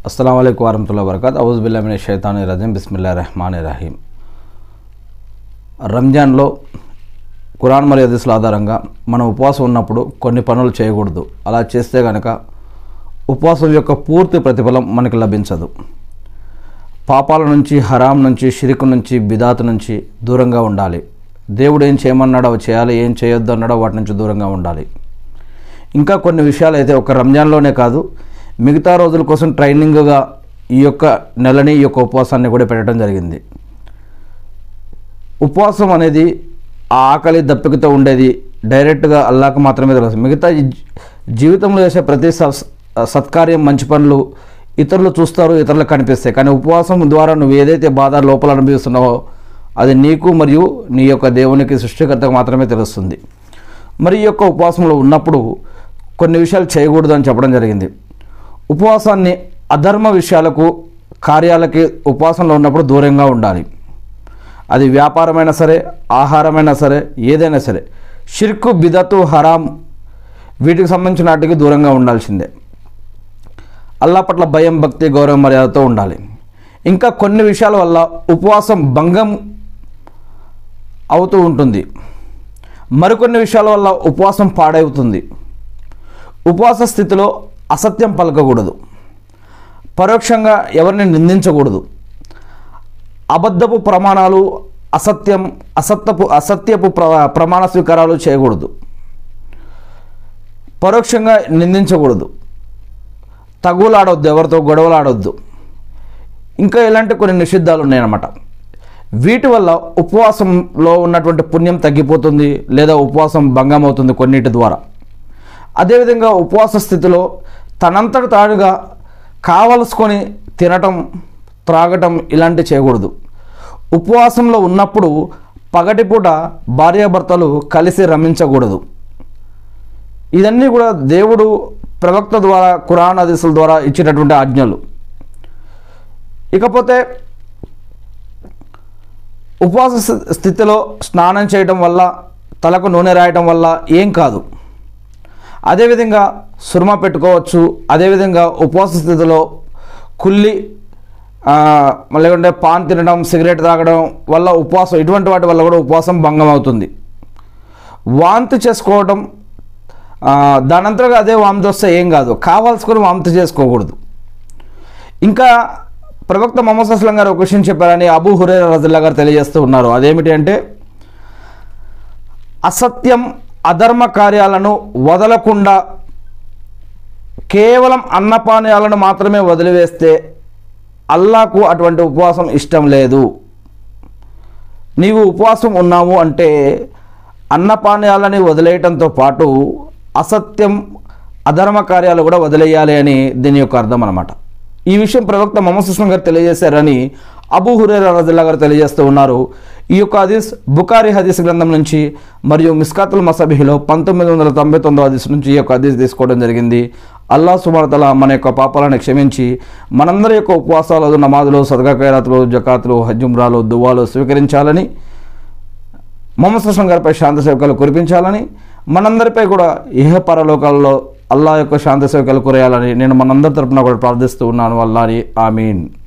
అస్సలం అయికు వరహతుల్లా వరకత్ అవుజుబిల్లామిన షైతాని రజీం బిస్మిల్లా రెహమాన్ రహీం రంజాన్లో కురాన్ మరియు హదీసుల ఆధారంగా మనం ఉపవాసం ఉన్నప్పుడు కొన్ని పనులు చేయకూడదు అలా చేస్తే కనుక ఉపవాసం యొక్క పూర్తి ప్రతిఫలం మనకి లభించదు పాపాల నుంచి హరాం నుంచి షిరికు నుంచి బిదాత్ నుంచి దూరంగా ఉండాలి దేవుడు ఏం చేయమన్నాడో అవి చేయాలి ఏం చేయొద్దు అన్నాడో వాటి నుంచి దూరంగా ఉండాలి ఇంకా కొన్ని విషయాలు అయితే ఒక రంజాన్లోనే కాదు మిగతా రోజుల కోసం ట్రైనింగ్గా ఈ యొక్క నెలని ఈ యొక్క ఉపవాసాన్ని కూడా పెట్టడం జరిగింది ఉపవాసం అనేది ఆ ఆకలి దప్పికతో ఉండేది డైరెక్ట్గా అల్లాకు మాత్రమే తెలుసు మిగతా ఈ జీ- జీవితంలో చేసే ప్రతి స- సత్కార్యం మంచి పనులు ఇతరులు చూస్తారు ఇతరులకు కనిపిస్తాయి కానీ ఉపవాసం ద్వారా నువ్వు ఏదైతే బాధ లోపల అనుభవిస్తున్నావో అది నీకు మరియు నీ యొక్క దేవునికి సృష్టికర్తకు మాత్రమే తెలుస్తుంది మరి ఈ యొక్క ఉపవాసంలో ఉన్నప్పుడు కొన్ని విషయాలు చేయకూడదు అని చెప్పడం జరిగింది ఉపవాసాన్ని అధర్మ విషయాలకు కార్యాలకి ఉపవాసంలో ఉన్నప్పుడు దూరంగా ఉండాలి అది వ్యాపారమైనా సరే ఆహారమైనా సరే ఏదైనా సరే షిర్కు బిదతు హరాం వీటికి సంబంధించిన వాటికి దూరంగా ఉండాల్సిందే అల్లా పట్ల భయం భక్తి గౌరవ మర్యాదతో ఉండాలి ఇంకా కొన్ని విషయాల వల్ల ఉపవాసం భంగం అవుతూ ఉంటుంది మరికొన్ని విషయాల వల్ల ఉపవాసం పాడవుతుంది ఉపవాస స్థితిలో అసత్యం పలకకూడదు పరోక్షంగా ఎవరిని నిందించకూడదు అబద్ధపు ప్రమాణాలు అసత్యం అసత్యపు అసత్యపు ప్ర ప్రమాణ స్వీకారాలు చేయకూడదు పరోక్షంగా నిందించకూడదు తగులాడొద్దు ఎవరితో గొడవలు ఆడొద్దు ఇంకా ఇలాంటి కొన్ని నిషిద్ధాలు ఉన్నాయన్నమాట వీటి వల్ల ఉపవాసంలో ఉన్నటువంటి పుణ్యం తగ్గిపోతుంది లేదా ఉపవాసం భంగం అవుతుంది కొన్నిటి ద్వారా అదేవిధంగా ఉపవాస స్థితిలో తనంతట తానుగా కావలసుకొని తినటం త్రాగటం ఇలాంటివి చేయకూడదు ఉపవాసంలో ఉన్నప్పుడు పగటిపూట భార్యాభర్తలు కలిసి రమించకూడదు ఇవన్నీ కూడా దేవుడు ప్రవక్త ద్వారా ఖురాన్ హదీసుల ద్వారా ఇచ్చినటువంటి ఆజ్ఞలు ఇకపోతే ఉపవాస స్థి- స్థితిలో స్నానం చేయడం వల్ల తలకు నూనె రాయటం వల్ల ఏం కాదు అదేవిధంగా సుర్మ పెట్టుకోవచ్చు అదేవిధంగా ఉపవాస స్థితిలో కుల్లి ఆ, మళ్ళీ లేకుంటే పాన్ తినడం సిగరెట్ తాగడం వల్ల ఉపవాసం ఇటువంటి వాటి వల్ల కూడా ఉపవాసం భంగం అవుతుంది వాంతి చేసుకోవడం ఆ, దానంతగా అదే వాంతి వస్తే ఏం కాదు కావాల్సుకొని వాంతి చేసుకోకూడదు ఇంకా ప్రవక్త మొహమ్మద్ అస్లం గారు ఒక విషయం చెప్పారని అబూ హురేర రజల్లా గారు తెలియజేస్తూ ఉన్నారు అదేమిటి అంటే అసత్యం అధర్మ కార్యాలను వదలకుండా కేవలం అన్నపానీయాలను మాత్రమే వదిలివేస్తే అల్లాకు అటువంటి ఉపవాసం ఇష్టం లేదు నీవు ఉపవాసం ఉన్నావు అంటే అన్నపానీయాలని వదిలేయటంతో పాటు అసత్యం అధర్మ కార్యాలు కూడా వదిలేయాలి అని దీని యొక్క అర్థం అనమాట ఈ విషయం ప్రవక్త మొహమ్మద్ సుస్లం గారు తెలియజేశారని అబూ హురేరా రజల్లా గారు తెలియజేస్తూ ఉన్నారు ఈ యొక్క హదీస్ బుకారి హదీస్ గ్రంథం నుంచి మరియు మిస్కాతుల్ మసబిహిలో పంతొమ్మిది వందల తొంభై తొమ్మిదో హదీస్ నుంచి ఈ యొక్క హదీస్ తీసుకోవడం జరిగింది అల్లా సుమారతల మన యొక్క పాపాలను క్షమించి మనందరి యొక్క ఉపవాసాలు నమాజులు సదగా ఖైరాతులు జకాతులు హజ్జుమ్రాలు దువాలు స్వీకరించాలని మొహమ్మద్ సుస్లం గారిపై శాంతి సేవకాలు కురిపించాలని మనందరిపై కూడా ఇహ పరలోకాల్లో అల్లా యొక్క శాంతి సేవకాలు కురేయాలని నేను మనందరి తరపున కూడా ప్రార్థిస్తూ ఉన్నాను అల్లాని ఆమీన్